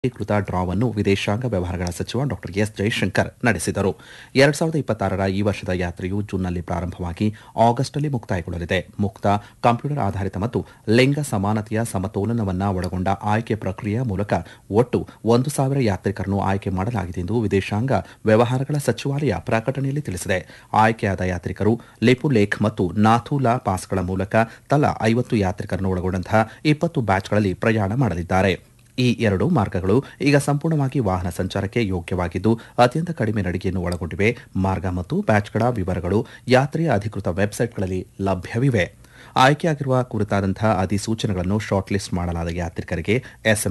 ಏಕೀಕೃತ ಡ್ರಾವನ್ನು ವಿದೇಶಾಂಗ ವ್ಯವಹಾರಗಳ ಸಚಿವ ಡಾ ಎಸ್ ಜೈಶಂಕರ್ ನಡೆಸಿದರು ಎರಡ್ ಸಾವಿರದ ಇಪ್ಪತ್ತಾರರ ಈ ವರ್ಷದ ಯಾತ್ರೆಯು ಜೂನ್ನಲ್ಲಿ ಪ್ರಾರಂಭವಾಗಿ ಆಗಸ್ಟ್ನಲ್ಲಿ ಮುಕ್ತಾಯಗೊಳ್ಳಲಿದೆ ಮುಕ್ತ ಕಂಪ್ಯೂಟರ್ ಆಧಾರಿತ ಮತ್ತು ಲಿಂಗ ಸಮಾನತೆಯ ಸಮತೋಲನವನ್ನ ಒಳಗೊಂಡ ಆಯ್ಕೆ ಪ್ರಕ್ರಿಯೆಯ ಮೂಲಕ ಒಟ್ಟು ಒಂದು ಸಾವಿರ ಯಾತ್ರಿಕರನ್ನು ಆಯ್ಕೆ ಮಾಡಲಾಗಿದೆ ಎಂದು ವಿದೇಶಾಂಗ ವ್ಯವಹಾರಗಳ ಸಚಿವಾಲಯ ಪ್ರಕಟಣೆಯಲ್ಲಿ ತಿಳಿಸಿದೆ ಆಯ್ಕೆಯಾದ ಯಾತ್ರಿಕರು ಲಿಪುಲೇಖ್ ಮತ್ತು ನಾಥೂಲಾ ಪಾಸ್ಗಳ ಮೂಲಕ ತಲಾ ಐವತ್ತು ಯಾತ್ರಿಕರನ್ನು ಒಳಗೊಂಡಂತಹ ಇಪ್ಪತ್ತು ಬ್ಯಾಚ್ಗಳಲ್ಲಿ ಪ್ರಯಾಣ ಮಾಡಲಿದ್ದಾರೆ ಈ ಎರಡು ಮಾರ್ಗಗಳು ಈಗ ಸಂಪೂರ್ಣವಾಗಿ ವಾಹನ ಸಂಚಾರಕ್ಕೆ ಯೋಗ್ಯವಾಗಿದ್ದು ಅತ್ಯಂತ ಕಡಿಮೆ ನಡಿಗೆಯನ್ನು ಒಳಗೊಂಡಿವೆ ಮಾರ್ಗ ಮತ್ತು ಬ್ಯಾಚ್ಗಳ ವಿವರಗಳು ಯಾತ್ರೆಯ ಅಧಿಕೃತ ವೆಬ್ಸೈಟ್ಗಳಲ್ಲಿ ಲಭ್ಯವಿವೆ ಆಯ್ಕೆಯಾಗಿರುವ ಕುರಿತಾದಂತಹ ಅಧಿಸೂಚನೆಗಳನ್ನು ಶಾರ್ಟ್ ಲಿಸ್ಟ್ ಮಾಡಲಾದ ಯಾತ್ರಿಕರಿಗೆ ಎಸ್ಎಂ